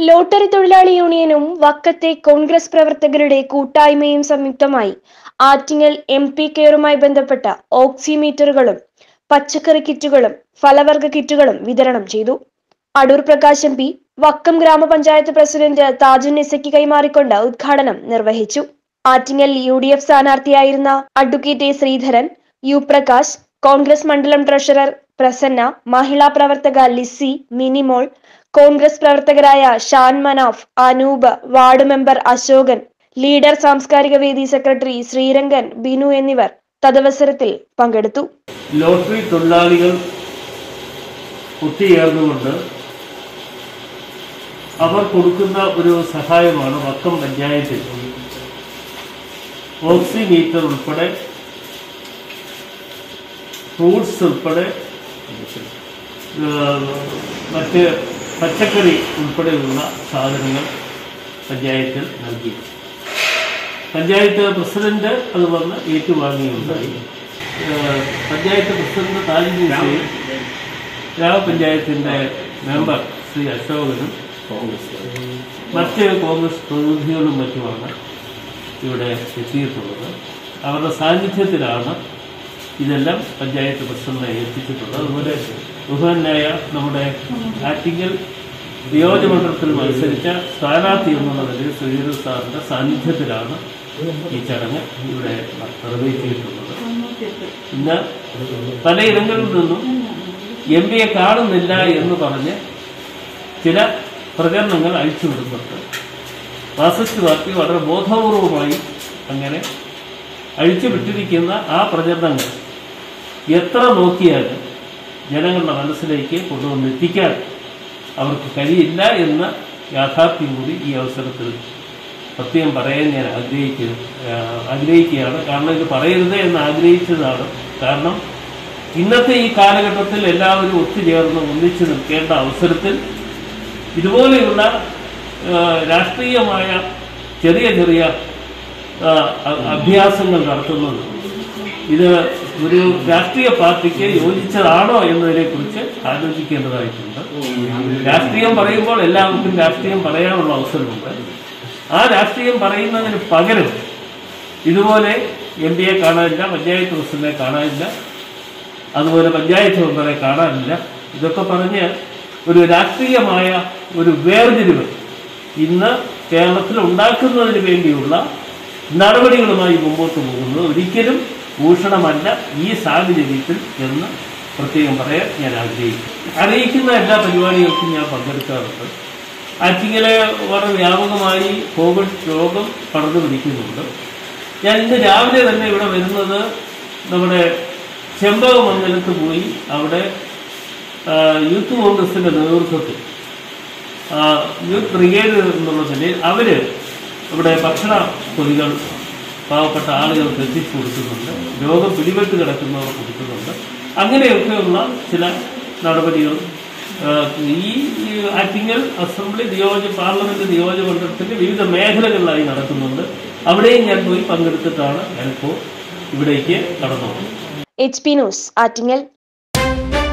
lottery തൊഴിലാളി യൂണിയനും വക്കത്തെ കോൺഗ്രസ് പ്രവർത്തകരുടെ കൂട്ടായ്മയും സംയുക്തമായി ആറ്റിങ്ങൽ എം പി കെയറുമായി ബന്ധപ്പെട്ട ഓക്സിമീറ്ററുകളും പച്ചക്കറി കിറ്റുകളും ഫലവർഗ കിറ്റുകളും വിതരണം ചെയ്തു അടൂർ പ്രകാശ് എം പി വക്കം ഗ്രാമപഞ്ചായത്ത് പ്രസിഡന്റ് താജുൻ നിസയ്ക്ക് കൈമാറിക്കൊണ്ട് ഉദ്ഘാടനം നിർവഹിച്ചു ആറ്റിങ്ങൽ യു ഡി എഫ് സ്ഥാനാർത്ഥിയായിരുന്ന advocate A Sreedharan U Prakash Congress മണ്ഡലം ട്രഷറർ പ്രസന്ന മഹിളാ പ്രവർത്തക ലിസി മിനിമോൾ കോൺഗ്രസ് പ്രവർത്തകരായ Shan Manaf Anoop ward member Ashokan leader സാംസ്കാരിക വേദി സെക്രട്ടറി ശ്രീരംഗൻ ബിനു എന്നിവർ തദവസരത്തിൽ പങ്കെടുത്തു ലോട്ടറി തൊഴിലാളികൾ ഒത്തുചേർന്നുകൊണ്ട് അവർ കൊടുക്കുന്ന ഒരു സഹായമാണ് വക്കം പഞ്ചായത്തിൽ ഓക്സിമീറ്റർ ഉൾപ്പെടെ ഫ്രൂട്ട്സ് ഉൾപ്പെടെ ഏഹ്, മറ്റ് പച്ചക്കറി ഉൾപ്പെടെയുള്ള സാധനങ്ങൾ പഞ്ചായത്തിൽ നൽകി പഞ്ചായത്ത് പ്രസിഡന്റ് അത് വന്ന് ഏറ്റുവാങ്ങിയുണ്ടായി ഏഹ്, പഞ്ചായത്ത് പ്രസിഡന്റ് താജിദ്ദീൻ ഗ്രാമപഞ്ചായത്തിന്റെ മെമ്പർ ശ്രീ അശോകനും മറ്റ് കോൺഗ്രസ് പ്രതിനിധികളും മറ്റുമാണ് ഇവിടെ എത്തിയിട്ടുള്ളത് അവരുടെ സാന്നിധ്യത്തിലാണ് ഇതെല്ലാം പഞ്ചായത്ത് പ്രസിഡന്റിനെ ഏൽപ്പിച്ചിട്ടുള്ളത് അതുപോലെ ബഹുമാനായ നമ്മുടെ ആറ്റിങ്ങൽ നിയോജകമണ്ഡലത്തിൽ മത്സരിച്ച സ്ഥാനാർത്ഥി എന്നുള്ള നിലയിൽ ശ്രീധർ സാറിന്റെ സാന്നിധ്യത്തിലാണ് ഈ ചടങ്ങ് ഇവിടെ നിർവഹിച്ചിട്ടുള്ളത് ഇന്ന് പലയിടങ്ങളിൽ നിന്നും എം പിയെ കാണുന്നില്ല എന്ന് പറഞ്ഞ് ചില പ്രചരണങ്ങൾ അഴിച്ചുവിടുന്നുണ്ട് മാർസിസ്റ്റ് പാർട്ടി വളരെ ബോധപൂർവമായി അങ്ങനെ അഴിച്ചുവിട്ടിരിക്കുന്ന ആ പ്രചരണങ്ങൾ എത്ര നോക്കിയാലും ജനങ്ങളുടെ മനസ്സിലേക്ക് കൊണ്ടുവന്നെത്തിക്കാൻ അവർക്ക് കഴിയില്ല എന്ന യാഥാർത്ഥ്യം കൂടി ഈ അവസരത്തിൽ പ്രത്യേകം പറയാൻ ഞാൻ ആഗ്രഹിക്കുന്നു ആഗ്രഹിക്കുകയാണ് കാരണം ഇത് പറയരുത് എന്ന് ആഗ്രഹിച്ചതാണ് കാരണം ഇന്നത്തെ ഈ കാലഘട്ടത്തിൽ എല്ലാവരും ഒത്തുചേർന്ന് ഒന്നിച്ചു നിൽക്കേണ്ട അവസരത്തിൽ ഇതുപോലെയുള്ള ആ, രാഷ്ട്രീയമായ ചെറിയ ചെറിയ ആ, അ- അഭ്യാസങ്ങൾ നടത്തുന്നത് ഇത് ഒരു രാഷ്ട്രീയ പാർട്ടിക്ക് യോജിച്ചതാണോ എന്നതിനെ കുറിച്ച് ആലോചിക്കേണ്ടതായിട്ടുണ്ട് രാഷ്ട്രീയം പറയുമ്പോൾ എല്ലാവർക്കും രാഷ്ട്രീയം പറയാനുള്ള അവസരമുണ്ട് ആ രാഷ്ട്രീയം പറയുന്നതിന് പകരം ഇതുപോലെ എം പിയെ കാണാനില്ല പഞ്ചായത്ത് പ്രസിഡന്റിനെ കാണാനില്ല അതുപോലെ പഞ്ചായത്ത് മെമ്പറെ കാണാനില്ല ഇതൊക്കെ പറഞ്ഞ് ഒരു രാഷ്ട്രീയമായ ഒരു വേർതിരിവ് ഇന്ന് കേരളത്തിൽ ഉണ്ടാക്കുന്നതിന് വേണ്ടിയുള്ള നടപടികളുമായി മുമ്പോട്ട് പോകുന്നത് ഒരിക്കലും ഭൂഷണമല്ല ഈ സാഹചര്യത്തിൽ എന്ന് പ്രത്യേകം പറയാൻ ഞാൻ ആഗ്രഹിക്കുന്നു അറിയിക്കുന്ന എല്ലാ പരിപാടികൾക്കും ഞാൻ പങ്കെടുക്കാറുണ്ട് ആറ്റിങ്ങലെ വളരെ വ്യാപകമായി കോവിഡ് രോഗം പടർന്നു പിടിക്കുന്നുണ്ട് ഞാൻ ഇന്ന് രാവിലെ തന്നെ ഇവിടെ വരുന്നത് നമ്മുടെ ചെമ്പകമംഗലത്ത് പോയി അവിടെ ആ, യൂത്ത് കോൺഗ്രസിന്റെ നേതൃത്വത്തിൽ ആ, യൂത്ത് ബ്രിഗേഡ് എന്നുള്ള നിലയിൽ അവര് ഇവിടെ ഭക്ഷണ പൊതികൾ പാവപ്പെട്ട ആളുകൾക്ക് എത്തിച്ചു കൊടുക്കുന്നുണ്ട് രോഗം പിടിപെട്ട് കിടക്കുന്നവർ കൊടുക്കുന്നുണ്ട് അങ്ങനെയൊക്കെയുള്ള ചില നടപടികൾ ആ, ഈ ഈ ആറ്റിങ്ങൽ അസംബ്ലി നിയോജക പാർലമെന്റ് നിയോജകമണ്ഡലത്തിന്റെ വിവിധ മേഖലകളിലായി നടക്കുന്നുണ്ട് അവിടെയും ഞാൻ പോയി പങ്കെടുത്തിട്ടാണ് ഞാനിപ്പോൾ ഇവിടേക്ക് കടന്നു പോകുന്നത് എച്ച് പി ന്യൂസ് ആറ്റിങ്ങൽ